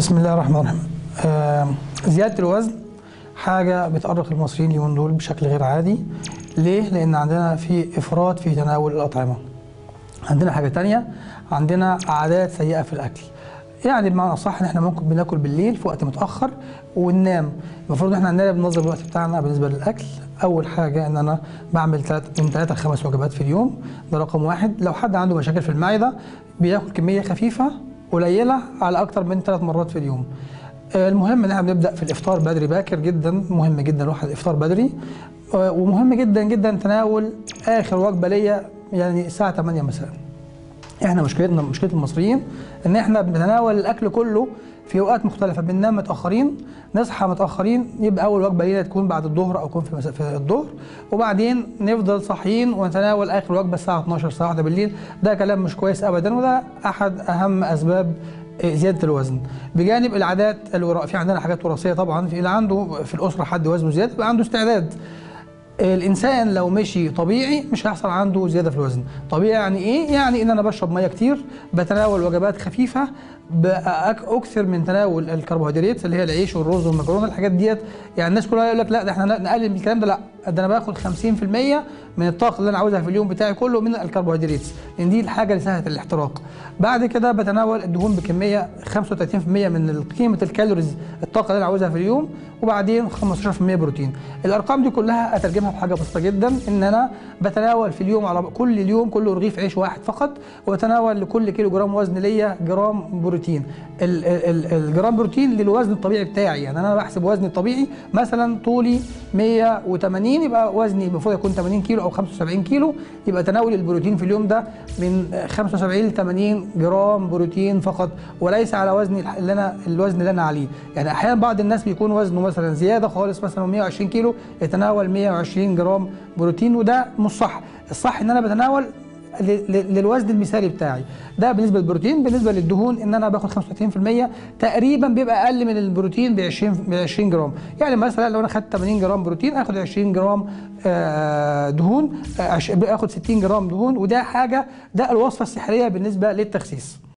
بسم الله الرحمن الرحيم آه زيادة الوزن حاجة بتأرق المصريين اليومين دول بشكل غير عادي ليه؟ لأن عندنا في إفراط في تناول الأطعمة عندنا حاجة تانية عندنا عادات سيئة في الأكل يعني بمعنى صح ان احنا ممكن بناكل بالليل في وقت متاخر وننام المفروض ان احنا عندنا بننظم الوقت بتاعنا بالنسبه للاكل اول حاجه ان انا بعمل تلات من ثلاثة لخمس وجبات في اليوم ده رقم واحد لو حد عنده مشاكل في المعده بياكل كميه خفيفه قليله على اكتر من ثلاث مرات في اليوم آه، المهم ان احنا بنبدا في الافطار بدري باكر جدا مهم جدا الواحد الافطار بدري آه، ومهم جدا جدا تناول اخر وجبه ليا يعني الساعه 8 مساء احنا مشكلتنا مشكله المصريين ان احنا بنتناول الاكل كله في اوقات مختلفه بننام متاخرين نصحى متاخرين يبقى اول وجبه لينا تكون بعد الظهر او تكون في, مساء في الظهر وبعدين نفضل صاحيين ونتناول اخر وجبه الساعه 12 الساعه 1 بالليل ده كلام مش كويس ابدا وده احد اهم اسباب زياده الوزن بجانب العادات الوراثيه في عندنا حاجات وراثيه طبعا في اللي عنده في الاسره حد وزنه زياده يبقى عنده استعداد الانسان لو مشي طبيعي مش هيحصل عنده زياده في الوزن طبيعي يعني ايه يعني ان انا بشرب ميه كتير بتناول وجبات خفيفه بأك- اكثر من تناول الكربوهيدرات اللي هي العيش والرز والمكرونه الحاجات ديت يعني الناس كلها يقول لك لا ده احنا نقلل من الكلام ده لا ده انا باخد 50% من الطاقه اللي انا عاوزها في اليوم بتاعي كله من الكربوهيدرات لان دي الحاجه اللي سهله الاحتراق بعد كده بتناول الدهون بكميه 35% من قيمه الكالوريز الطاقه اللي انا عاوزها في اليوم وبعدين 15% بروتين الارقام دي كلها اترجمها بحاجه بسيطه جدا ان انا بتناول في اليوم على كل اليوم كل رغيف عيش واحد فقط وبتناول لكل كيلو جرام وزن ليا جرام بروتين ال- ال- ال- الجرام بروتين للوزن الطبيعي بتاعي يعني انا بحسب وزني الطبيعي مثلا طولي 180 يبقى وزني المفروض يكون 80 كيلو او 75 كيلو يبقى تناول البروتين في اليوم ده من 75 ل 80 جرام بروتين فقط وليس على وزني اللي انا الوزن اللي انا عليه يعني احيانا بعض الناس بيكون وزنه مثلا زياده خالص مثلا 120 كيلو يتناول 120 جرام بروتين وده مش صح الصح ان انا بتناول ل- ل- للوزن المثالي بتاعي ده بالنسبه للبروتين بالنسبه للدهون ان انا باخد 35% تقريبا بيبقى اقل من البروتين ب 20 ب 20 جرام يعني مثلا لو انا خدت 80 جرام بروتين اخد 20 جرام آه، دهون آه، عش- باخد 60 جرام دهون وده حاجه ده الوصفه السحريه بالنسبه للتخسيس